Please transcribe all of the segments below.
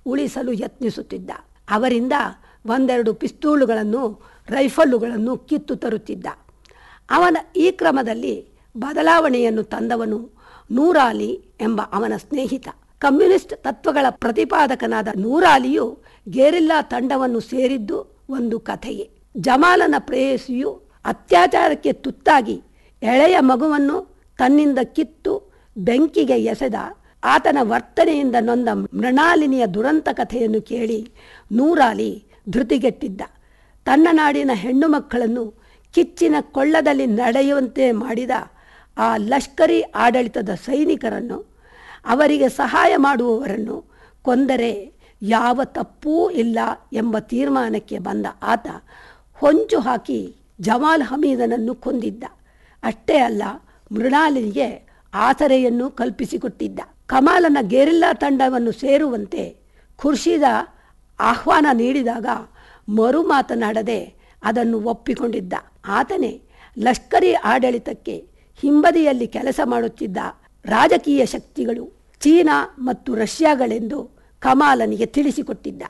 ಉಳಿಸಲು ಯತ್ನಿಸುತ್ತಿದ್ದ ಅವರಿಂದ ಒಂದೆರಡು ಪಿಸ್ತೂಲುಗಳನ್ನು ರೈಫಲ್ಲುಗಳನ್ನು ಕಿತ್ತು ತರುತ್ತಿದ್ದ ಅವನ ಈ ಕ್ರಮದಲ್ಲಿ ಬದಲಾವಣೆಯನ್ನು ತಂದವನು ನೂರಾಲಿ ಎಂಬ ಅವನ ಸ್ನೇಹಿತ ಕಮ್ಯುನಿಸ್ಟ್ ತತ್ವಗಳ ಪ್ರತಿಪಾದಕನಾದ ನೂರಾಲಿಯು ಗೆರಿಲ್ಲಾ ತಂಡವನ್ನು ಸೇರಿದ್ದು ಒಂದು ಕಥೆಯೇ ಜಮಾಲನ ಪ್ರೇಯಸಿಯು ಅತ್ಯಾಚಾರಕ್ಕೆ ತುತ್ತಾಗಿ ಎಳೆಯ ಮಗುವನ್ನು ತನ್ನಿಂದ ಕಿತ್ತು ಬೆಂಕಿಗೆ ಎಸೆದ ಆತನ ವರ್ತನೆಯಿಂದ ನೊಂದ ಮೃಣಾಲಿನಿಯ ದುರಂತ ಕಥೆಯನ್ನು ಕೇಳಿ ನೂರಾಲಿ ಧೃತಿಗೆಟ್ಟಿದ್ದ ತನ್ನ ನಾಡಿನ ಹೆಣ್ಣು ಮಕ್ಕಳನ್ನು ಕಿಚ್ಚಿನ ಕೊಳ್ಳದಲ್ಲಿ ನಡೆಯುವಂತೆ ಮಾಡಿದ ಆ ಲಷ್ಕರಿ ಆಡಳಿತದ ಸೈನಿಕರನ್ನು ಅವರಿಗೆ ಸಹಾಯ ಮಾಡುವವರನ್ನು ಕೊಂದರೆ ಯಾವ ತಪ್ಪೂ ಇಲ್ಲ ಎಂಬ ತೀರ್ಮಾನಕ್ಕೆ ಬಂದ ಆತ ಹೊಂಚು ಹಾಕಿ ಜಮಾಲ್ ಹಮೀದನನ್ನು ಕೊಂದಿದ್ದ ಅಷ್ಟೇ ಅಲ್ಲ ಮೃಣಾಲಿನಿಗೆ ಆಸರೆಯನ್ನು ಕಲ್ಪಿಸಿಕೊಟ್ಟಿದ್ದ ಕಮಾಲನ ಗೆರಿಲ್ಲಾ ತಂಡವನ್ನು ಸೇರುವಂತೆ ಖುರ್ಷಿದ ಆಹ್ವಾನ ನೀಡಿದಾಗ ಮರು ಮಾತನಾಡದೆ ಅದನ್ನು ಒಪ್ಪಿಕೊಂಡಿದ್ದ ಆತನೇ ಲಷ್ಕರಿ ಆಡಳಿತಕ್ಕೆ ಹಿಂಬದಿಯಲ್ಲಿ ಕೆಲಸ ಮಾಡುತ್ತಿದ್ದ ರಾಜಕೀಯ ಶಕ್ತಿಗಳು ಚೀನಾ ಮತ್ತು ರಷ್ಯಾಗಳೆಂದು ಕಮಾಲನಿಗೆ ತಿಳಿಸಿಕೊಟ್ಟಿದ್ದ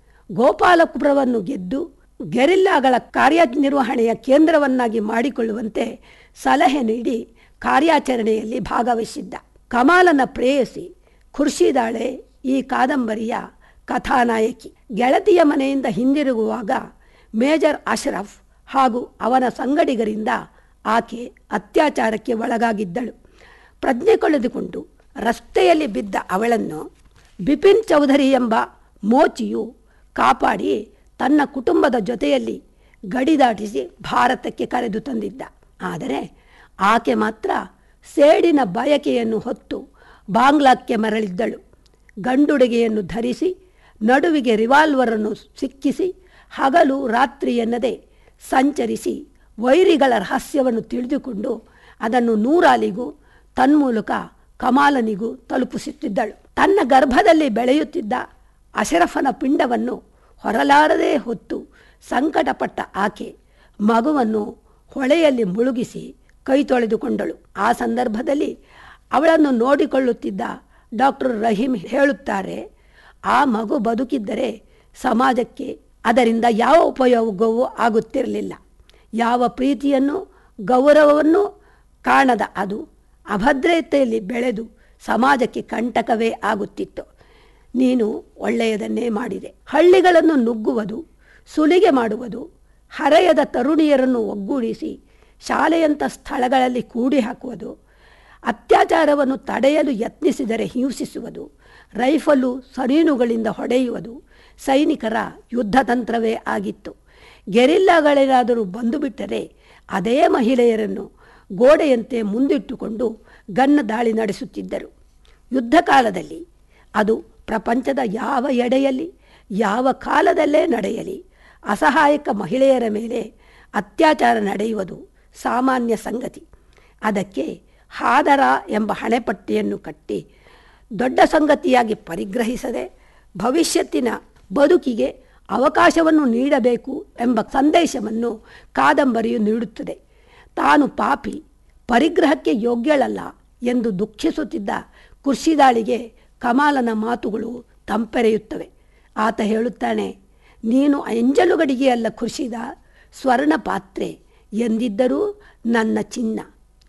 ಗೋಪಾಲಪುರವನ್ನು ಗೆದ್ದು ಗೆರಿಲ್ಲಾಗಳ ಕಾರ್ಯನಿರ್ವಹಣೆಯ ಕೇಂದ್ರವನ್ನಾಗಿ ಮಾಡಿಕೊಳ್ಳುವಂತೆ ಸಲಹೆ ನೀಡಿ ಕಾರ್ಯಾಚರಣೆಯಲ್ಲಿ ಭಾಗವಹಿಸಿದ್ದ ಕಮಾಲನ ಪ್ರೇಯಸಿ ಖುರ್ಷಿದಾಳೆ ಈ ಕಾದಂಬರಿಯ ಕಥಾನಾಯಕಿ ಗೆಳತಿಯ ಮನೆಯಿಂದ ಹಿಂದಿರುಗುವಾಗ ಮೇಜರ್ ಅಶ್ರಫ್ ಹಾಗೂ ಅವನ ಸಂಗಡಿಗರಿಂದ ಆಕೆ ಅತ್ಯಾಚಾರಕ್ಕೆ ಒಳಗಾಗಿದ್ದಳು ಪ್ರಜ್ಞೆ ಕಳೆದುಕೊಂಡು ರಸ್ತೆಯಲ್ಲಿ ಬಿದ್ದ ಅವಳನ್ನು ಬಿಪಿನ್ ಚೌಧರಿ ಎಂಬ ಮೋಚಿಯು ಕಾಪಾಡಿ ತನ್ನ ಕುಟುಂಬದ ಜೊತೆಯಲ್ಲಿ ಗಡಿ ದಾಟಿಸಿ ಭಾರತಕ್ಕೆ ಕರೆದು ತಂದಿದ್ದ ಆದರೆ ಆಕೆ ಮಾತ್ರ ಸೇಡಿನ ಬಯಕೆಯನ್ನು ಹೊತ್ತು ಬಾಂಗ್ಲಾಕ್ಕೆ ಮರಳಿದ್ದಳು ಗಂಡುಡುಗೆಯನ್ನು ಧರಿಸಿ ನಡುವಿಗೆ ರಿವಾಲ್ವರನ್ನು ಸಿಕ್ಕಿಸಿ ಹಗಲು ರಾತ್ರಿ ಎನ್ನದೆ ಸಂಚರಿಸಿ ವೈರಿಗಳ ರಹಸ್ಯವನ್ನು ತಿಳಿದುಕೊಂಡು ಅದನ್ನು ನೂರಾಲಿಗೂ ತನ್ಮೂಲಕ ಕಮಾಲನಿಗೂ ತಲುಪಿಸುತ್ತಿದ್ದಳು ತನ್ನ ಗರ್ಭದಲ್ಲಿ ಬೆಳೆಯುತ್ತಿದ್ದ ಅಶರಫನ ಪಿಂಡವನ್ನು ಹೊರಲಾರದೆ ಹೊತ್ತು ಸಂಕಟಪಟ್ಟ ಆಕೆ ಮಗುವನ್ನು ಹೊಳೆಯಲ್ಲಿ ಮುಳುಗಿಸಿ ಕೈ ತೊಳೆದುಕೊಂಡಳು ಆ ಸಂದರ್ಭದಲ್ಲಿ ಅವಳನ್ನು ನೋಡಿಕೊಳ್ಳುತ್ತಿದ್ದ ಡಾಕ್ಟರ್ ರಹೀಂ ಹೇಳುತ್ತಾರೆ ಆ ಮಗು ಬದುಕಿದ್ದರೆ ಸಮಾಜಕ್ಕೆ ಅದರಿಂದ ಯಾವ ಉಪಯೋಗವೂ ಆಗುತ್ತಿರಲಿಲ್ಲ ಯಾವ ಪ್ರೀತಿಯನ್ನು ಗೌರವವನ್ನು ಕಾಣದ ಅದು ಅಭದ್ರತೆಯಲ್ಲಿ ಬೆಳೆದು ಸಮಾಜಕ್ಕೆ ಕಂಟಕವೇ ಆಗುತ್ತಿತ್ತು ನೀನು ಒಳ್ಳೆಯದನ್ನೇ ಮಾಡಿದೆ ಹಳ್ಳಿಗಳನ್ನು ನುಗ್ಗುವುದು ಸುಲಿಗೆ ಮಾಡುವುದು ಹರೆಯದ ತರುಣಿಯರನ್ನು ಒಗ್ಗೂಡಿಸಿ ಶಾಲೆಯಂಥ ಸ್ಥಳಗಳಲ್ಲಿ ಕೂಡಿ ಹಾಕುವುದು ಅತ್ಯಾಚಾರವನ್ನು ತಡೆಯಲು ಯತ್ನಿಸಿದರೆ ಹಿಂಸಿಸುವುದು ರೈಫಲು ಸರೀನುಗಳಿಂದ ಹೊಡೆಯುವುದು ಸೈನಿಕರ ಯುದ್ಧ ತಂತ್ರವೇ ಆಗಿತ್ತು ಗೆರಿಲ್ಲಾಗಳೇನಾದರೂ ಬಂದು ಬಿಟ್ಟರೆ ಅದೇ ಮಹಿಳೆಯರನ್ನು ಗೋಡೆಯಂತೆ ಮುಂದಿಟ್ಟುಕೊಂಡು ಗನ್ನ ದಾಳಿ ನಡೆಸುತ್ತಿದ್ದರು ಯುದ್ಧ ಕಾಲದಲ್ಲಿ ಅದು ಪ್ರಪಂಚದ ಯಾವ ಎಡೆಯಲ್ಲಿ ಯಾವ ಕಾಲದಲ್ಲೇ ನಡೆಯಲಿ ಅಸಹಾಯಕ ಮಹಿಳೆಯರ ಮೇಲೆ ಅತ್ಯಾಚಾರ ನಡೆಯುವುದು ಸಾಮಾನ್ಯ ಸಂಗತಿ ಅದಕ್ಕೆ ಹಾದರ ಎಂಬ ಹಣೆಪಟ್ಟಿಯನ್ನು ಕಟ್ಟಿ ದೊಡ್ಡ ಸಂಗತಿಯಾಗಿ ಪರಿಗ್ರಹಿಸದೆ ಭವಿಷ್ಯತ್ತಿನ ಬದುಕಿಗೆ ಅವಕಾಶವನ್ನು ನೀಡಬೇಕು ಎಂಬ ಸಂದೇಶವನ್ನು ಕಾದಂಬರಿಯು ನೀಡುತ್ತದೆ ತಾನು ಪಾಪಿ ಪರಿಗ್ರಹಕ್ಕೆ ಯೋಗ್ಯಳಲ್ಲ ಎಂದು ದುಃಖಿಸುತ್ತಿದ್ದ ಕುರ್ಶಿದಾಳಿಗೆ ಕಮಾಲನ ಮಾತುಗಳು ತಂಪೆರೆಯುತ್ತವೆ ಆತ ಹೇಳುತ್ತಾನೆ ನೀನು ಎಂಜಲುಗಡಿಗೆ ಅಲ್ಲ ಖುರ್ಷಿದ ಸ್ವರ್ಣ ಪಾತ್ರೆ ಎಂದಿದ್ದರೂ ನನ್ನ ಚಿನ್ನ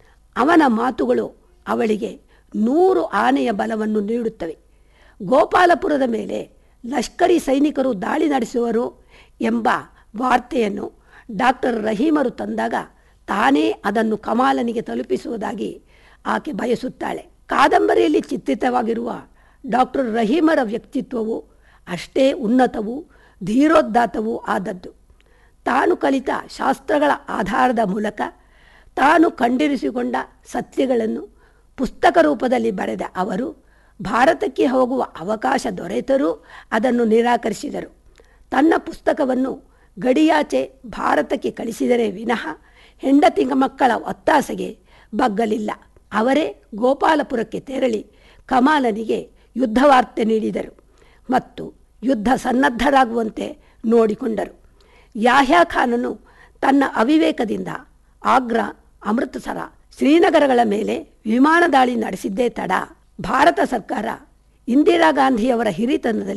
ಅವನ ಮಾತುಗಳು ಅವಳಿಗೆ ನೂರು ಆನೆಯ ಬಲವನ್ನು ನೀಡುತ್ತವೆ ಗೋಪಾಲಪುರದ ಮೇಲೆ ಲಷ್ಕರಿ ಸೈನಿಕರು ದಾಳಿ ನಡೆಸುವರು ಎಂಬ ವಾರ್ತೆಯನ್ನು ಡಾಕ್ಟರ್ ರಹೀಮರು ತಂದಾಗ ತಾನೇ ಅದನ್ನು ಕಮಾಲನಿಗೆ ತಲುಪಿಸುವುದಾಗಿ ಆಕೆ ಬಯಸುತ್ತಾಳೆ ಕಾದಂಬರಿಯಲ್ಲಿ ಚಿತ್ರಿತವಾಗಿರುವ ಡಾಕ್ಟರ್ ರಹೀಮರ ವ್ಯಕ್ತಿತ್ವವು ಅಷ್ಟೇ ಉನ್ನತವೂ ಧೀರೋದ್ದಾತವೂ ಆದದ್ದು ತಾನು ಕಲಿತ ಶಾಸ್ತ್ರಗಳ ಆಧಾರದ ಮೂಲಕ ತಾನು ಕಂಡಿರಿಸಿಕೊಂಡ ಸತ್ಯಗಳನ್ನು ಪುಸ್ತಕ ರೂಪದಲ್ಲಿ ಬರೆದ ಅವರು ಭಾರತಕ್ಕೆ ಹೋಗುವ ಅವಕಾಶ ದೊರೆತರೂ ಅದನ್ನು ನಿರಾಕರಿಸಿದರು ತನ್ನ ಪುಸ್ತಕವನ್ನು ಗಡಿಯಾಚೆ ಭಾರತಕ್ಕೆ ಕಳಿಸಿದರೆ ವಿನಃ ಹೆಂಡತಿ ಮಕ್ಕಳ ಒತ್ತಾಸೆಗೆ ಬಗ್ಗಲಿಲ್ಲ ಅವರೇ ಗೋಪಾಲಪುರಕ್ಕೆ ತೆರಳಿ ಕಮಾಲನಿಗೆ ಯುದ್ಧವಾರ್ತೆ ನೀಡಿದರು ಮತ್ತು ಯುದ್ಧ ಸನ್ನದ್ಧರಾಗುವಂತೆ ನೋಡಿಕೊಂಡರು ಯಾಹ್ಯಾ ಖಾನನು ತನ್ನ ಅವಿವೇಕದಿಂದ ಆಗ್ರಾ ಅಮೃತಸರ ಶ್ರೀನಗರಗಳ ಮೇಲೆ ವಿಮಾನ ದಾಳಿ ನಡೆಸಿದ್ದೇ ತಡ ಭಾರತ ಸರ್ಕಾರ ಇಂದಿರಾ ಗಾಂಧಿಯವರ ಹಿರಿತನದಲ್ಲಿ